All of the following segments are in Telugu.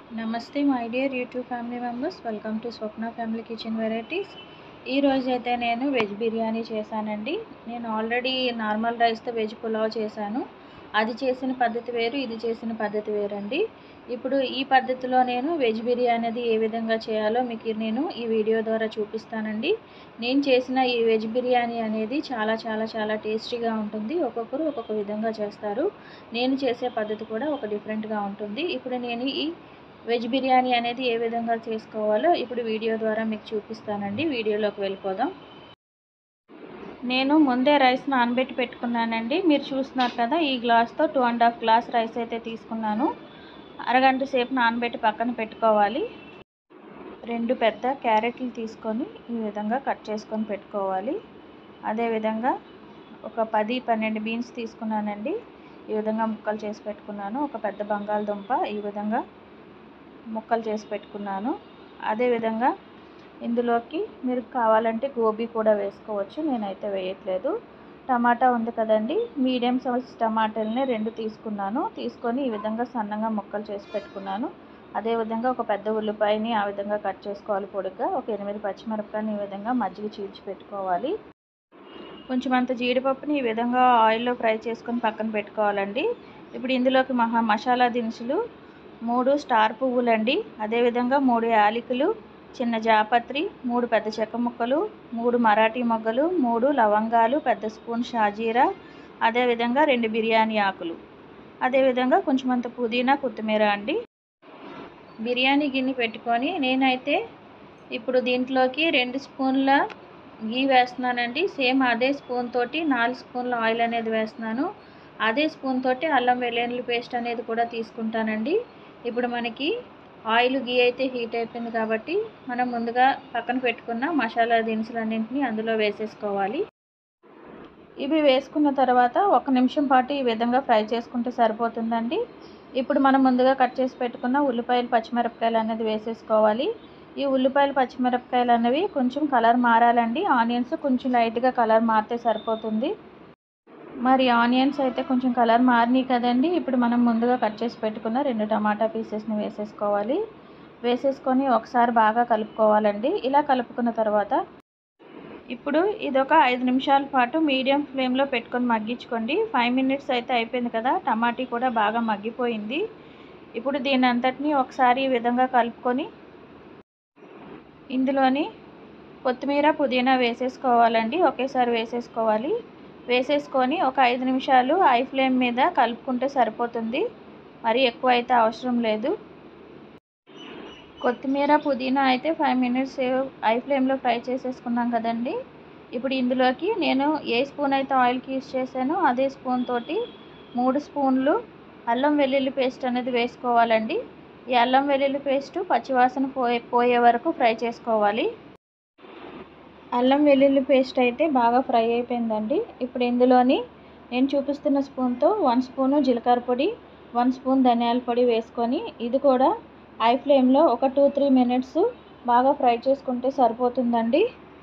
నమస్తే my dear YouTube family members welcome to Swapna family kitchen varieties ఈ రోజు అయితే నేను వెజ్ బిర్యానీ చేశానండి నేను ఆల్రెడీ నార్మల్ రైస్తో వెజ్ పులావ్ చేశాను అది చేసిన పద్ధతి వేరు ఇది చేసిన పద్ధతి వేరండి ఇప్పుడు ఈ పద్ధతిలో నేను వెజ్ బిర్యానీ అనేది ఏ విధంగా చేయాలో మీకు నేను ఈ వీడియో ద్వారా చూపిస్తానండి నేను చేసిన ఈ వెజ్ బిర్యానీ అనేది చాలా చాలా చాలా టేస్టీగా ఉంటుంది ఒక్కొక్కరు ఒక్కొక్క విధంగా చేస్తారు నేను చేసే పద్ధతి కూడా ఒక డిఫరెంట్గా ఉంటుంది ఇప్పుడు నేను ఈ వెజ్ బిర్యానీ అనేది ఏ విధంగా చేసుకోవాలో ఇప్పుడు వీడియో ద్వారా మీకు చూపిస్తానండి వీడియోలోకి వెళ్ళిపోదాం నేను ముందే రైస్ నానబెట్టి పెట్టుకున్నానండి మీరు చూస్తున్నారు కదా ఈ గ్లాస్తో two and half glass rice అయితే తీసుకున్నాను అరగంట సేపు నానబెట్టి పక్కన పెట్టుకోవాలి రెండు పెద్ద క్యారెట్లు తీసుకొని ఈ విధంగా కట్ చేసుకొని పెట్టుకోవాలి అదేవిధంగా ఒక పది పన్నెండు బీన్స్ తీసుకున్నానండి ఈ విధంగా ముక్కలు చేసి పెట్టుకున్నాను ఒక పెద్ద బంగాళదుంప ఈ విధంగా ముక్కలు చేసి పెట్టుకున్నాను అదేవిధంగా ఇందులోకి మీరు కావాలంటే గోబీ కూడా వేసుకోవచ్చు నేనైతే వేయట్లేదు టమాటా ఉంది కదండి మీడియం సైజ్ టమాటాలని రెండు తీసుకున్నాను తీసుకొని ఈ విధంగా సన్నగా ముక్కలు చేసి పెట్టుకున్నాను అదేవిధంగా ఒక పెద్ద ఉల్లిపాయని ఆ విధంగా కట్ చేసుకోవాలి పొడిగా ఒక ఎనిమిది పచ్చిమిరపకాయని ఈ విధంగా మజ్జిగ చీల్చి పెట్టుకోవాలి కొంచెం అంత జీడిపప్పుని ఈ విధంగా ఆయిల్లో ఫ్రై చేసుకొని పక్కన పెట్టుకోవాలండి ఇప్పుడు ఇందులోకి మహా మసాలా దినుసులు మూడు స్టార్ పువ్వులండి అదేవిధంగా మూడు యాలకులు చిన్న జాపత్రి మూడు పెద్ద చెక్క ముక్కలు మూడు మరాఠీ మొగ్గలు మూడు లవంగాలు పెద్ద స్పూన్ షాజీరా అదేవిధంగా రెండు బిర్యానీ ఆకులు అదేవిధంగా కొంచెం అంత పుదీనా కొత్తిమీర అండి బిర్యానీ గిన్నె పెట్టుకొని నేనైతే ఇప్పుడు దీంట్లోకి రెండు స్పూన్ల గీ వేస్తున్నానండి సేమ్ అదే స్పూన్ తోటి నాలుగు స్పూన్ల ఆయిల్ అనేది వేస్తున్నాను అదే స్పూన్ తోటి అల్లం వెల్లుల్లి పేస్ట్ అనేది కూడా తీసుకుంటానండి ఇప్పుడు మనకి ఆయిల్ గీ అయితే హీట్ అయిపోయింది కాబట్టి మనం ముందుగా పక్కన పెట్టుకున్న మసాలా దినుసులన్నింటినీ అందులో వేసేసుకోవాలి ఇవి వేసుకున్న తర్వాత ఒక నిమిషం పాటు ఈ విధంగా ఫ్రై చేసుకుంటే సరిపోతుందండి ఇప్పుడు మనం ముందుగా కట్ చేసి పెట్టుకున్న ఉల్లిపాయలు పచ్చిమిరపకాయలు అనేది వేసేసుకోవాలి ఈ ఉల్లిపాయలు పచ్చిమిరపకాయలు అనేవి కొంచెం కలర్ మారాలండి ఆనియన్స్ కొంచెం లైట్గా కలర్ మారితే సరిపోతుంది మరి ఆనియన్స్ అయితే కొంచెం కలర్ మారినాయి కదండి ఇప్పుడు మనం ముందుగా కట్ చేసి పెట్టుకున్న రెండు టమాటా పీసెస్ని వేసేసుకోవాలి వేసేసుకొని ఒకసారి బాగా కలుపుకోవాలండి ఇలా కలుపుకున్న తర్వాత ఇప్పుడు ఇదొక ఐదు నిమిషాల పాటు మీడియం ఫ్లేమ్లో పెట్టుకొని మగ్గించుకోండి ఫైవ్ మినిట్స్ అయితే అయిపోయింది కదా టమాటీ కూడా బాగా మగ్గిపోయింది ఇప్పుడు దీని అంతటిని ఒకసారి ఈ విధంగా కలుపుకొని ఇందులోని కొత్తిమీర పుదీనా వేసేసుకోవాలండి ఒకేసారి వేసేసుకోవాలి వేసేసుకొని ఒక ఐదు నిమిషాలు హై ఫ్లేమ్ మీద కలుపుకుంటే సరిపోతుంది మరి ఎక్కువ అయితే అవసరం లేదు కొత్తిమీర పుదీనా అయితే ఫైవ్ మినిట్స్ హై ఫ్లేమ్లో ఫ్రై చేసేసుకున్నాం కదండి ఇప్పుడు ఇందులోకి నేను ఏ స్పూన్ అయితే ఆయిల్కి యూస్ చేశానో అదే స్పూన్ తోటి మూడు స్పూన్లు అల్లం వెల్లుల్లి పేస్ట్ అనేది వేసుకోవాలండి ఈ అల్లం వెల్లుల్లి పేస్ట్ పచ్చివాసన పోయే పోయే వరకు ఫ్రై చేసుకోవాలి అల్లం వెల్లుల్లి పేస్ట్ అయితే బాగా ఫ్రై అయిపోయిందండి ఇప్పుడు ఇందులోని నేను చూపిస్తున్న స్పూన్తో వన్ స్పూను జీలకర్ర పొడి వన్ స్పూన్ ధనియాల పొడి వేసుకొని ఇది కూడా హై ఫ్లేమ్లో ఒక టూ త్రీ మినిట్స్ బాగా ఫ్రై చేసుకుంటే సరిపోతుందండి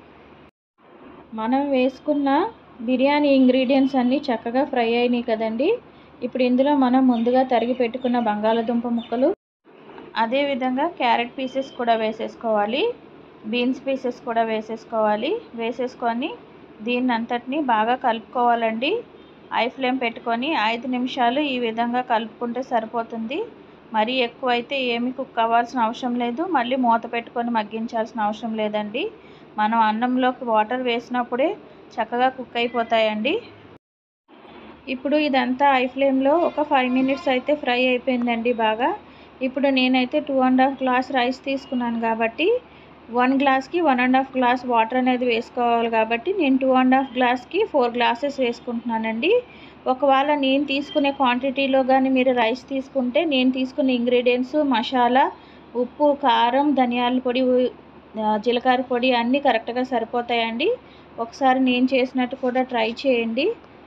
మనం వేసుకున్న బిర్యానీ ఇంగ్రీడియంట్స్ అన్నీ చక్కగా ఫ్రై అయినాయి కదండి ఇప్పుడు ఇందులో మనం ముందుగా తరిగి పెట్టుకున్న బంగాళదుంప ముక్కలు అదేవిధంగా క్యారెట్ పీసెస్ కూడా వేసేసుకోవాలి బీన్స్ పీసెస్ కూడా వేసేసుకోవాలి వేసేసుకొని దీన్ని అంతటిని బాగా కలుపుకోవాలండి హై ఫ్లేమ్ పెట్టుకొని ఐదు నిమిషాలు ఈ విధంగా కలుపుకుంటే సరిపోతుంది మరీ ఎక్కువ అయితే ఏమి కుక్ అవ్వాల్సిన అవసరం లేదు మళ్ళీ మూత పెట్టుకొని మగ్గించాల్సిన అవసరం లేదండి మనం అన్నంలోకి వాటర్ వేసినప్పుడే చక్కగా కుక్ అయిపోతాయండి ఇప్పుడు ఇదంతా హై ఫ్లేమ్లో ఒక ఫైవ్ మినిట్స్ అయితే ఫ్రై అయిపోయిందండి బాగా ఇప్పుడు నేనైతే two and half glass rice తీసుకున్నాను కాబట్టి వన్ గ్లాస్కి one and half glass water అనేది వేసుకోవాలి కాబట్టి నేను టూ అండ్ హాఫ్ గ్లాస్కి ఫోర్ గ్లాసెస్ వేసుకుంటున్నానండి ఒకవేళ నేను తీసుకునే క్వాంటిటీలో కానీ మీరు రైస్ తీసుకుంటే నేను తీసుకునే ఇంగ్రీడియంట్స్ మసాలా ఉప్పు కారం ధనియాల పొడి జీలకర్ర పొడి అన్నీ కరెక్ట్గా సరిపోతాయండి ఒకసారి నేను చేసినట్టు కూడా ట్రై చేయండి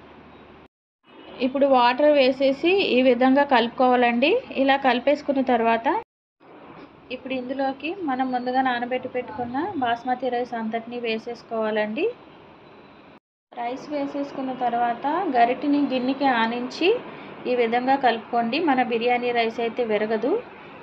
ఇప్పుడు వాటర్ వేసేసి ఈ విధంగా కలుపుకోవాలండి ఇలా కలిపేసుకున్న తర్వాత ఇప్పుడు ఇందులోకి మనం ముందుగా నానబెట్టి పెట్టుకున్న బాస్మతి రైస్ అంతటినీ వేసేసుకోవాలండి రైస్ వేసేసుకున్న తర్వాత గరిటిని గిన్నెకి ఆనించి ఈ విధంగా కలుపుకోండి మన బిర్యానీ రైస్ అయితే విరగదు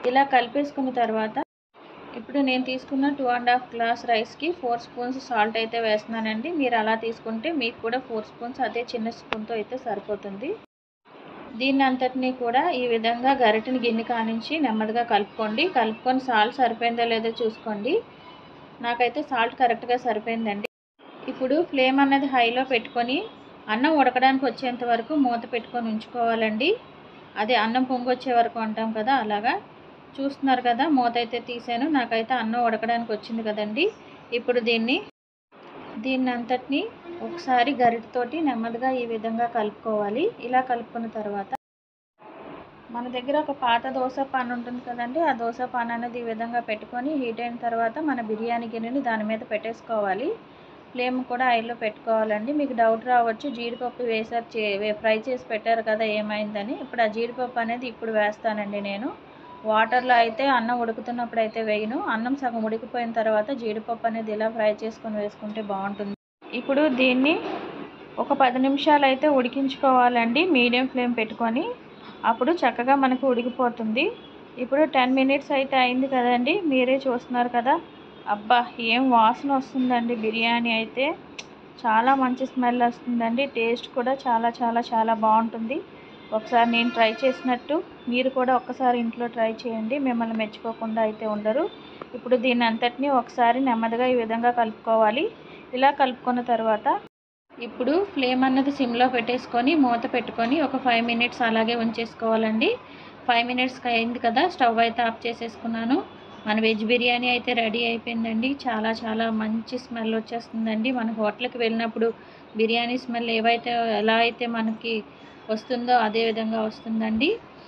ఇలా కలిపేసుకున్న తర్వాత ఇప్పుడు నేను తీసుకున్న టూ అండ్ హాఫ్ గ్లాస్ రైస్కి ఫోర్ స్పూన్స్ సాల్ట్ అయితే వేస్తున్నానండి మీరు అలా తీసుకుంటే మీకు కూడా ఫోర్ స్పూన్స్ అదే చిన్న స్పూన్తో అయితే సరిపోతుంది దీన్ని అంతటినీ కూడా ఈ విధంగా గరిటెని గిన్నె కానించి నెమ్మదిగా కలుపుకోండి కలుపుకొని సాల్ట్ సరిపోయిందో లేదో చూసుకోండి నాకైతే సాల్ట్ కరెక్ట్గా సరిపోయిందండి ఇప్పుడు ఫ్లేమ్ అనేది హైలో పెట్టుకొని అన్నం ఉడకడానికి వచ్చేంత వరకు మూత పెట్టుకొని ఉంచుకోవాలండి అదే అన్నం పొంగొచ్చే వరకు అంటాం కదా అలాగా చూస్తున్నారు కదా మూత అయితే తీసాను నాకైతే అన్నం ఉడకడానికి వచ్చింది కదండి ఇప్పుడు దీన్ని దీన్ని అంతటిని ఒకసారి గరిటతోటి నెమ్మదిగా ఈ విధంగా కలుపుకోవాలి ఇలా కలుపుకున్న తర్వాత మన దగ్గర ఒక పాత దోశ పాన్ ఉంటుంది కదండి ఆ దోశ పాన్ అనేది ఈ విధంగా పెట్టుకొని హీట్ అయిన తర్వాత మన బిర్యానీ గిన్నెని దాని మీద పెట్టేసుకోవాలి ఫ్లేమ్ కూడా ఆయిల్లో పెట్టుకోవాలండి మీకు డౌట్ రావచ్చు జీడిపప్పు వేసారు చే ఫ్రై చేసి పెట్టారు కదా ఏమైందని ఇప్పుడు ఆ జీడిపప్పు అనేది ఇప్పుడు వేస్తానండి నేను వాటర్లో అయితే అన్నం ఉడుకుతున్నప్పుడు అయితే వేయను అన్నం సగం ఉడికిపోయిన తర్వాత జీడిపప్పు అనేది ఇలా ఫ్రై చేసుకొని వేసుకుంటే బాగుంటుంది ఇప్పుడు దీన్ని ఒక పది నిమిషాలు అయితే ఉడికించుకోవాలండి మీడియం ఫ్లేమ్ పెట్టుకొని అప్పుడు చక్కగా మనకు ఉడికిపోతుంది ఇప్పుడు టెన్ మినిట్స్ అయితే అయింది కదండి మీరే చూస్తున్నారు కదా అబ్బా ఏం వాసన వస్తుందండి బిర్యానీ అయితే చాలా మంచి స్మెల్ వస్తుందండి టేస్ట్ కూడా చాలా చాలా చాలా బాగుంటుంది ఒకసారి నేను ట్రై చేసినట్టు మీరు కూడా ఒక్కసారి ఇంట్లో ట్రై చేయండి మిమ్మల్ని మెచ్చుకోకుండా అయితే ఉండరు ఇప్పుడు దీన్ని అంతటినీ ఒకసారి నెమ్మదిగా ఈ విధంగా కలుపుకోవాలి ఇలా కలుపుకున్న తర్వాత ఇప్పుడు ఫ్లేమ్ అన్నది సిమ్లో పెట్టేసుకొని మూత పెట్టుకొని ఒక ఫైవ్ మినిట్స్ అలాగే ఉంచేసుకోవాలండి ఫైవ్ మినిట్స్కి అయింది కదా స్టవ్ అయితే ఆఫ్ చేసేసుకున్నాను మన వెజ్ బిర్యానీ అయితే రెడీ అయిపోయిందండి చాలా చాలా మంచి స్మెల్ వచ్చేస్తుందండి మన హోటల్కి వెళ్ళినప్పుడు బిర్యానీ స్మెల్ ఏవైతే ఎలా అయితే మనకి వస్తుందో అదే విధంగా వస్తుందండి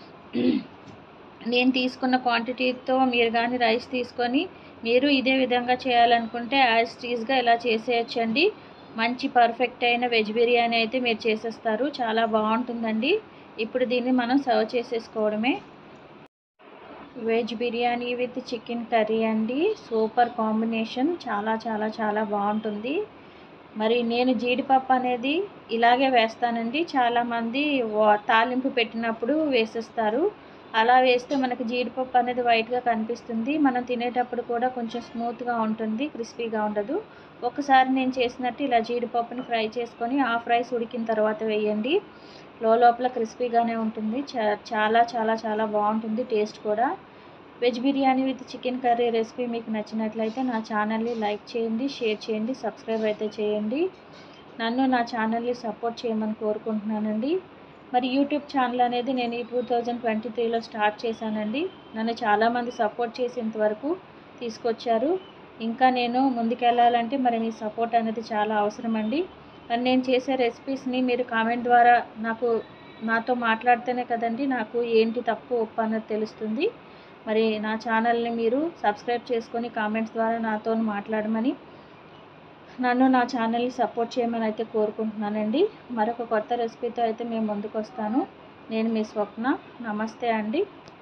నేను తీసుకున్న క్వాంటిటీతో మీరు కానీ రైస్ తీసుకొని మీరు ఇదే విధంగా చేయాలనుకుంటే యాజ్ టీజ్గా ఇలా చేసేయచ్చండి మంచి పర్ఫెక్ట్ అయిన వెజ్ బిర్యానీ అయితే మీరు చేసేస్తారు చాలా బాగుంటుందండి ఇప్పుడు దీన్ని మనం సర్వ్ చేసేసుకోవడమే veg biryani with chicken curry అండి సూపర్ కాంబినేషన్ చాలా చాలా చాలా బాగుంటుంది మరి నేను జీడిపప్పు అనేది ఇలాగే వేస్తానండి చాలామంది తాలింపు పెట్టినప్పుడు వేసేస్తారు అలా వేస్తే మనకి జీడిపప్పు అనేది వైట్గా కనిపిస్తుంది మనం తినేటప్పుడు కూడా కొంచెం స్మూత్గా ఉంటుంది క్రిస్పీగా ఉండదు ఒకసారి నేను చేసినట్టు ఇలా జీడిపప్పుని ఫ్రై చేసుకొని ఆ ఫ్రైస్ ఉడికిన తర్వాత వేయండి లోపల క్రిస్పీగానే ఉంటుంది చాలా చాలా చాలా బాగుంటుంది టేస్ట్ కూడా veg biryani with chicken curry recipe మీకు నచ్చినట్లయితే నా ఛానల్ని లైక్ చేయండి షేర్ చేయండి సబ్స్క్రైబ్ అయితే చేయండి నన్ను నా ఛానల్ని సపోర్ట్ చేయమని కోరుకుంటున్నానండి మరి యూట్యూబ్ ఛానల్ అనేది నేను ఈ టూ థౌజండ్ ట్వంటీ త్రీలో స్టార్ట్ చేశానండి నన్ను చాలామంది సపోర్ట్ చేసి ఇంతవరకు తీసుకొచ్చారు ఇంకా నేను ముందుకెళ్ళాలంటే మరి మీ సపోర్ట్ అనేది చాలా అవసరం అండి మరి నేను చేసే రెసిపీస్ని మీరు కామెంట్ ద్వారా నాకు నాతో మాట్లాడితేనే కదండి నాకు ఏంటి తప్పు ఒప్పు అన్నది తెలుస్తుంది మరి నా ఛానల్ని మీరు సబ్స్క్రైబ్ చేసుకొని కామెంట్స్ ద్వారా నాతో మాట్లాడమని నన్ను నా ఛానల్ని సపోర్ట్ చేయమని అయితే కోరుకుంటున్నానండి మరొక కొత్త రెసిపీతో అయితే మేము ముందుకు వస్తాను నేను మీ స్వప్న నమస్తే అండి